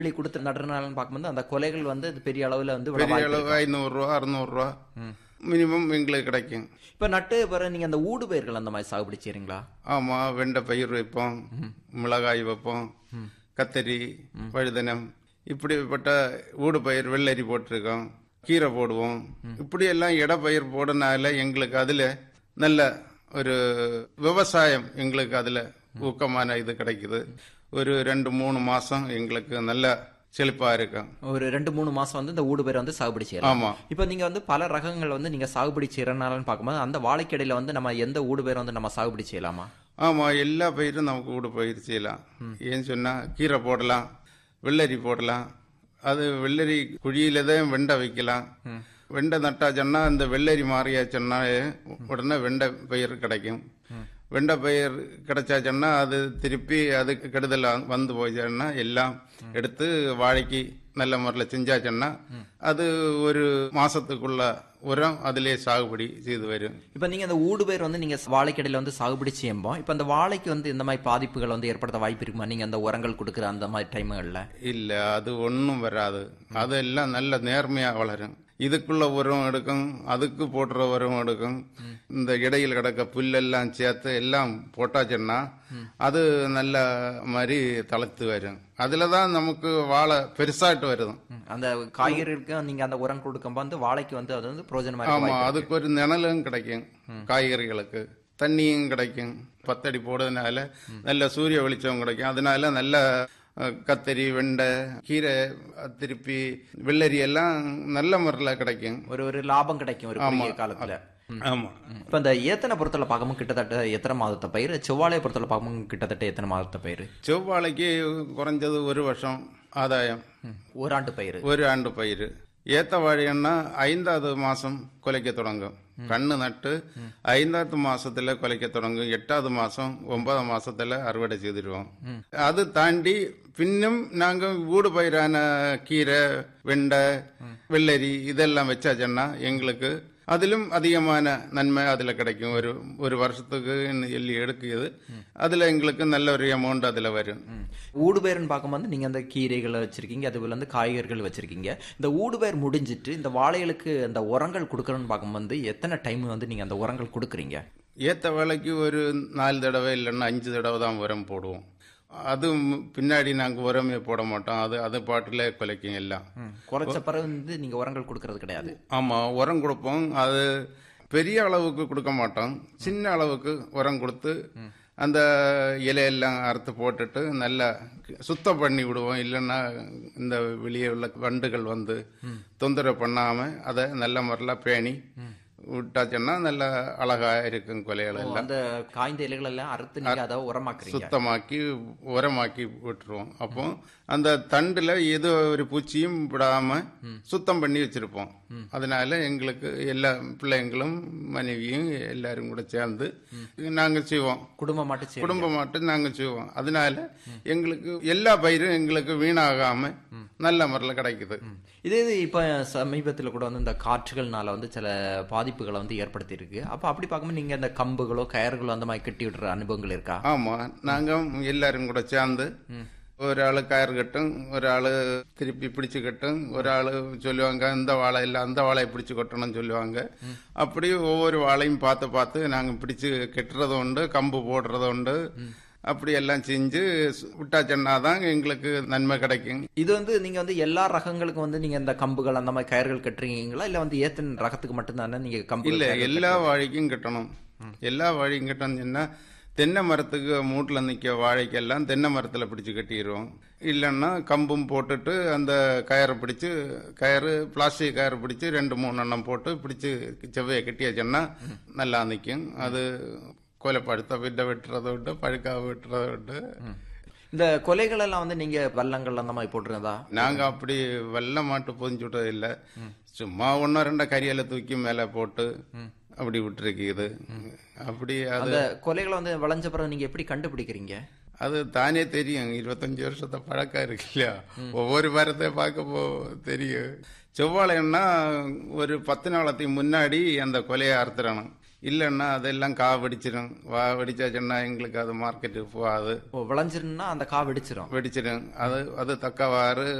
கூலி கொடுத்து நடுறனாலும் பார்க்கும்போது அந்த கொலைகள் வந்து அது பெரிய அளவுல வந்து விட பெரிய வாய்ப்பு அளவு ஐநூறுரூவா அறுநூறுவா மினிமம் எங்களுக்கு கிடைக்கும் இப்ப நட்டு பிறகு நீங்க அந்த ஊடு பயிர்கள் அந்த மாதிரி சாகுபடி செய்றீங்களா ஆமாம் வெண்டை பயிர் வைப்போம் மிளகாய் வைப்போம் கத்தரி வழுதனம் இப்படிப்பட்ட ஊடு பயிர் வெள்ளரி போட்டிருக்கோம் கீரை போடுவோம் இப்படி எல்லாம் இடப்பயிர் போடனால எங்களுக்கு அதில் நல்ல ஒரு விவசாயம் எங்களுக்கு அதில் ஊக்கமான இது கிடைக்குது ஒரு ரெண்டு மூணு மாதம் எங்களுக்கு நல்ல செழிப்பாக இருக்கும் ஒரு ரெண்டு மூணு மாசம் வந்து இந்த ஊடு பயிர் வந்து சாகுபடி செய்யலாம் ஆமாம் இப்போ நீங்க வந்து பல ரகங்கள் வந்து நீங்க சாகுபடி செய்யறனாலன்னு பார்க்கும்போது அந்த வாழைக்கடையில வந்து நம்ம எந்த ஊடு பயிர் வந்து நம்ம சாகுபடி செய்யலாமா ஆமாம் எல்லா பயிரும் நமக்கு ஊடு பயிர் செய்யலாம் ஏன்னு சொன்னால் கீரை போடலாம் வெள்ளரி போடலாம் அது வெள்ளரி குழியில தான் வெண்டை வைக்கலாம் வெண்டை நட்டாச்சோன்னா அந்த வெள்ளரி மாறியாச்சோன்னா உடனே வெண்டை பயிர் கிடைக்கும் வெண்டை பயிர் கிடைச்சாச்சோன்னா அது திருப்பி அது கெடுதல் வந்து போயிச்சோன்னா எல்லாம் எடுத்து வாழைக்கு நல்ல முறையில் செஞ்சாச்சோன்னா அது ஒரு மாசத்துக்குள்ள உரம் அதிலே சாகுபடி செய்து வரும் இப்போ நீங்க அந்த ஊடு பயிர் வந்து நீங்க வாழைக்கடையில வந்து சாகுபடி செய்யும்போது இப்போ அந்த வாழைக்கு வந்து இந்த மாதிரி பாதிப்புகள் வந்து ஏற்படுத்த வாய்ப்பு இருக்குமா நீங்க அந்த உரங்கள் கொடுக்குற அந்த மாதிரி டைம்கள்ல இல்ல அது ஒன்றும் வராது அதெல்லாம் நல்ல நேர்மையா வளரும் இதுக்குள்ள உரம் எடுக்கும் அதுக்கு போடுற உரம் எடுக்கும் இந்த இடையில் கிடக்க புல்லெல்லாம் சேர்த்து எல்லாம் போட்டாச்சுன்னா அது நல்ல மாதிரி தளர்த்து வரும் அதுல தான் நமக்கு வாழை பெருசாட்டு வருது ம், அந்த காய்கறிகளுக்கு நீங்க அந்த உரம் கொடுக்கும்போது வந்து வாழைக்கு வந்து அது வந்து பிரோஜனமா ஆமா இருக்கும் அதுக்கு ஒரு நிழலும் கிடைக்கும் காய்கறிகளுக்கு தண்ணியும் கிடைக்கும் பத்தடி போடுறதுனால நல்ல சூரிய வெளிச்சம் கிடைக்கும் அதனால நல்ல அஹ், கத்தரி வெண்டை கீரை அஹ், திருப்பி வெள்ளரி எல்லாம் நல்ல முறையில் கிடைக்கும் ஒரு ஒரு லாபம் கிடைக்கும் ஒரு குறுகிய காலத்துல ம். ஆமா இப்ப இந்த ஏத்தனை பொறுத்தல பார்க்கும்போது கிட்டத்தட்ட எத்தனை மாதத்தை பயிர் செவ்வாழையை பொறுத்தல பார்க்கும்போது கிட்டத்தட்ட எத்தனை மாதத்தை பயிர் செவ்வாழைக்கு குறைஞ்சது ஒரு வருஷம் ஆதாயம் ஓராண்டு பயிர் ஒரு ஆண்டு பயிர் ஏத்த வாழைன்னா ஐந்தாவது மாசம் குலைக்க தொடங்கும் கண்ணு நட்டு ஐந்தாவது மாசத்துல குலைக்க தொடங்கும் எட்டாவது மாசம் ஒன்பதாம் மாசத்துல அறுவடை செய்திருவோம் அது தாண்டி பின்னும் நாங்க வீடு பயிரான கீரை வெண்டை வெள்ளரி இதெல்லாம் வச்சாச்சுன்னா எங்களுக்கு அதிலும் அதிகமான நன்மை அதில் கிடைக்கும் ஒரு ஒரு வருஷத்துக்கு எள்ளி எடுக்குது அதில் எங்களுக்கு நல்ல ஒரு அமௌண்ட் அதில் வரும் ஊடு பயிர்னு பார்க்கும்போது நீங்க அந்த கீரைகளை வச்சிருக்கீங்க அதுபோல வந்து காய்கறிகள் வச்சிருக்கீங்க இந்த ஊடு பயிர் முடிஞ்சிட்டு இந்த வாழைகளுக்கு அந்த உரங்கள் கொடுக்கறன்னு பார்க்கும்போது எத்தனை டைம் வந்து நீங்க அந்த உரங்கள் கொடுக்குறீங்க ஏத்த வேலைக்கு ஒரு நாலு தடவை இல்லைன்னா அஞ்சு தடவை தான் உரம் போடுவோம் அது பின்னாடி நாங்கள் உரமே போட மாட்டோம் அது அது பாட்டில் குலைக்கும் எல்லாம் ம். குறைச்ச பிறகு வந்து நீங்க உரங்கள் கொடுக்கறது கிடையாது ஆமாம் உரம் கொடுப்போம் அது பெரிய அளவுக்கு கொடுக்க மாட்டோம் சின்ன அளவுக்கு உரம் கொடுத்து அந்த இலையெல்லாம் அறுத்து போட்டுட்டு நல்லா சுத்தம் பண்ணி விடுவோம் இல்லைன்னா இந்த வெளியே உள்ள வண்டுகள் வந்து தொந்தரவு பண்ணாமல் அதை நல்ல முறையில் பேணி விட்டாச்சுன்னா நல்ல அழகா இருக்கும் கொலைகள் எல்லாம் அந்த காய்ந்த இலைகள் எல்லாம் அறுத்து நீங்க அதை உரமாக்குறீங்க சுத்தமாக்கி உரமாக்கி விட்டுருவோம் அப்போ அந்த தண்டுல எது ஒரு பூச்சியும் விடாம சுத்தம் பண்ணி வச்சிருப்போம் அதனால எங்களுக்கு எல்லா பிள்ளைங்களும் மனைவியும் எல்லாரும் கூட சேர்ந்து நாங்க செய்வோம் குடும்பம் மட்டும் சரி குடும்பம் மட்டும் நாங்க செய்வோம் அதனால எங்களுக்கு எல்லா பயிரும் எங்களுக்கு வீணாகாம நல்ல முறையில் கிடைக்குது இதே இது இப்ப சமீபத்தில் கூட வந்து இந்த காற்றுகள்னால வந்து சில பாதிப்புகளை வந்து ஏற்படுத்தி இருக்கு அப்ப அப்படி பார்க்கும்போது நீங்க இந்த கம்புகளோ கயர்களோ அந்த மாதிரி கட்டி விடுற அனுபவங்கள் இருக்கா ஆமா நாங்க எல்லாரும் கூட சேர்ந்து ஒரு ஆளு கயிறு கட்டும் ஒரு ஆளு திருப்பி பிடிச்சு கட்டும் ஒரு ஆளு சொல்லுவாங்க இந்த வாழை இல்லை அந்த வாழையை பிடிச்சு கட்டணும்னு சொல்லுவாங்க அப்படி ஒவ்வொரு வாழையும் பார்த்து பார்த்து நாங்க பிடிச்சு கட்டுறது உண்டு கம்பு போடுறது உண்டு அப்படி எல்லாம் செஞ்சு விட்டாச்சன்னா தான் எங்களுக்கு நன்மை கிடைக்கும் இது வந்து நீங்க வந்து எல்லா ரகங்களுக்கும் வந்து நீங்க இந்த கம்புகள் அந்த மாதிரி கயர்கள் கட்டுறீங்களா இல்ல வந்து ஏத்தன் ரகத்துக்கு மட்டும்தானே நீங்க கம்பு இல்ல எல்லா வாழைக்கும் கட்டணும் எல்லா வாழையும் கட்டணும்னா தென்னை மரத்துக்கு மூட்டில் நிற்க வாழைக்கெல்லாம் தென்னை மரத்தில் பிடிச்சு கட்டிடுவோம் இல்லைன்னா கம்பும் போட்டுட்டு அந்த கயரை பிடிச்சு கயறு பிளாஸ்டிக் கயறு பிடிச்சு ரெண்டு மூணு எண்ணம் போட்டு பிடிச்சு செவ்வையை கட்டியாச்சுன்னா நல்லா நிற்கும் அது கொலைப்படுத்த விட்ட வெட்டுறதை விட்டு பழுக்கா வெட்டுறதை விட்டு இந்த கொலைகள் எல்லாம் வந்து நீங்க வல்லங்கள் அந்த மாதிரி போட்டுருந்தா நாங்க அப்படி வெள்ளை மாட்டு பொதிஞ்சு விட்டது இல்ல சும்மா ஒன்னும் ரெண்டா கரியலை தூக்கி மேல போட்டு அப்படி விட்டுருக்குது அப்படி அது அந்த கொலைகளை வந்து விளைஞ்ச பிறகு நீங்க எப்படி கண்டுபிடிக்கிறீங்க அது தானே தெரியும் இருபத்தஞ்சு வருஷத்தை பழக்கம் இருக்கு இல்லையா ஒவ்வொரு மரத்தை பார்க்க போ தெரியும் செவ்வாழைன்னா ஒரு பத்து நாளத்துக்கு முன்னாடி அந்த கொலையை அறுத்துறணும் இல்லைன்னா அதெல்லாம் கா வெடிச்சிடும் வா வெடிச்சாச்சுன்னா எங்களுக்கு அது மார்க்கெட்டுக்கு போகாது ஓ விளைஞ்சிருந்தா அந்த கா வெடிச்சிரும் வெடிச்சிடும் அது அது தக்கவாறு